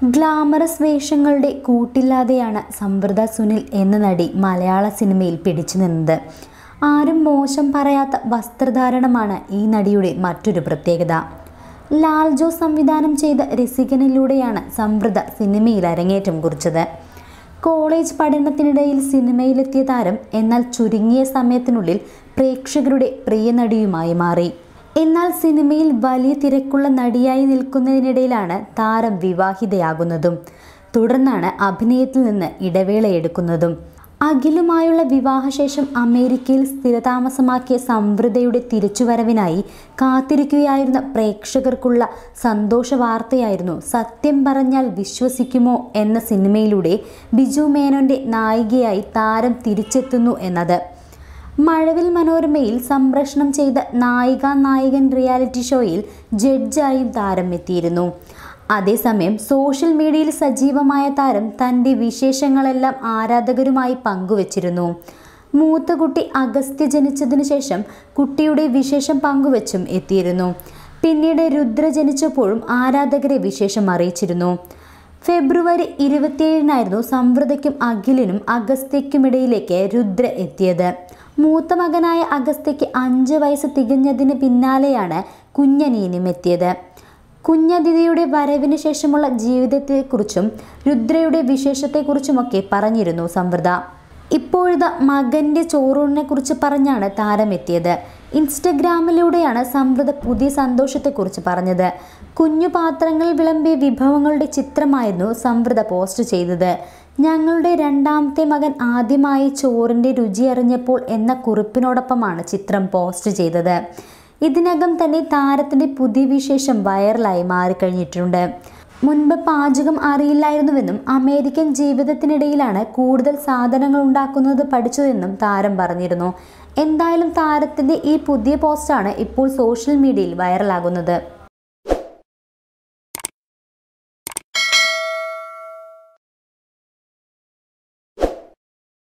glamorous വേഷങ്ങളുടെ കൂട്ടില്ലാതെയാണ് സമൃദ്ധ Sunil എന്ന നടി മലയാള സിനിമയിൽ പിടിച്ചു നിന്നത് ആരും മോശം പറയാത്ത വസ്ത്രധാരണമാണ് ഈ നടിയുടെ മറ്റൊരു പ്രത്യേകത ലാൽ ജോ സംവിധാനം ചെയ്ത രസികനിലൂടെയാണ് സമൃദ്ധ സിനിമയിൽ അരങ്ങേറ്റം കുറിച്ചത് കോളേജ് പഠനത്തിനിടയിൽ സിനിമയിലെത്തിയ താരം എന്നാൽ ചുരുങ്ങിയ സമയത്തിനുള്ളിൽ പ്രേക്ഷകരുടെ പ്രിയ നടിയുമായി മാറി എന്നാൽ സിനിമയിൽ വലിയ തിരക്കുള്ള നടിയായി നിൽക്കുന്നതിനിടയിലാണ് താരം വിവാഹിതയാകുന്നതും തുടർന്നാണ് അഭിനയത്തിൽ നിന്ന് ഇടവേളയെടുക്കുന്നതും അഖിലുമായുള്ള വിവാഹശേഷം അമേരിക്കയിൽ സ്ഥിരതാമസമാക്കിയ സമൃദ്ധയുടെ തിരിച്ചുവരവിനായി കാത്തിരിക്കുകയായിരുന്ന പ്രേക്ഷകർക്കുള്ള സന്തോഷ വാർത്തയായിരുന്നു സത്യം പറഞ്ഞാൽ വിശ്വസിക്കുമോ എന്ന സിനിമയിലൂടെ ബിജു മേനോന്റെ നായികയായി താരം തിരിച്ചെത്തുന്നു എന്നത് മഴവിൽ മനോരമയിൽ സംപ്രേഷണം ചെയ്ത നായിക നായകൻ റിയാലിറ്റി ഷോയിൽ ജഡ്ജായും താരം എത്തിയിരുന്നു അതേസമയം സോഷ്യൽ മീഡിയയിൽ സജീവമായ താരം തൻ്റെ വിശേഷങ്ങളെല്ലാം ആരാധകരുമായി പങ്കുവച്ചിരുന്നു മൂത്ത കുട്ടി അഗസ്ത്യ ജനിച്ചതിനു ശേഷം കുട്ടിയുടെ വിശേഷം പങ്കുവച്ചും എത്തിയിരുന്നു പിന്നീട് രുദ്ര ജനിച്ചപ്പോഴും ആരാധകരെ വിശേഷം അറിയിച്ചിരുന്നു ഫെബ്രുവരി ഇരുപത്തിയേഴിനായിരുന്നു സമൃദ്ധയ്ക്കും അഖിലിനും അഗസ്ത്യയ്ക്കുമിടയിലേക്ക് രുദ്ര എത്തിയത് മൂത്ത മകനായ അഗസ്ത്യയ്ക്ക് അഞ്ച് വയസ്സ് തികഞ്ഞതിന് പിന്നാലെയാണ് കുഞ്ഞനീനും എത്തിയത് കുഞ്ഞതിഥിയുടെ വരവിന് ശേഷമുള്ള ജീവിതത്തെക്കുറിച്ചും രുദ്രയുടെ വിശേഷത്തെക്കുറിച്ചുമൊക്കെ പറഞ്ഞിരുന്നു സമൃദ്ധ ഇപ്പോഴത്തെ മകൻ്റെ ചോറൂണിനെ കുറിച്ച് പറഞ്ഞാണ് താരമെത്തിയത് ഇൻസ്റ്റഗ്രാമിലൂടെയാണ് സമൃദ്ധ പുതിയ സന്തോഷത്തെക്കുറിച്ച് പറഞ്ഞത് കുഞ്ഞു പാത്രങ്ങൾ വിളമ്പിയ വിഭവങ്ങളുടെ ചിത്രമായിരുന്നു സമൃദ്ധ പോസ്റ്റ് ചെയ്തത് ഞങ്ങളുടെ രണ്ടാമത്തെ മകൻ ആദ്യമായി ചോറിൻ്റെ രുചി അറിഞ്ഞപ്പോൾ എന്ന കുറിപ്പിനോടൊപ്പമാണ് ചിത്രം പോസ്റ്റ് ചെയ്തത് ഇതിനകം തന്നെ താരത്തിൻ്റെ പുതിയ വിശേഷം വൈറലായി മാറിക്കഴിഞ്ഞിട്ടുണ്ട് മുൻപ് പാചകം അറിയില്ലായിരുന്നുവെന്നും അമേരിക്കൻ ജീവിതത്തിനിടയിലാണ് കൂടുതൽ സാധനങ്ങൾ ഉണ്ടാക്കുന്നത് പഠിച്ചതെന്നും താരം പറഞ്ഞിരുന്നു എന്തായാലും താരത്തിൻ്റെ ഈ പുതിയ പോസ്റ്റാണ് ഇപ്പോൾ സോഷ്യൽ മീഡിയയിൽ വൈറലാകുന്നത്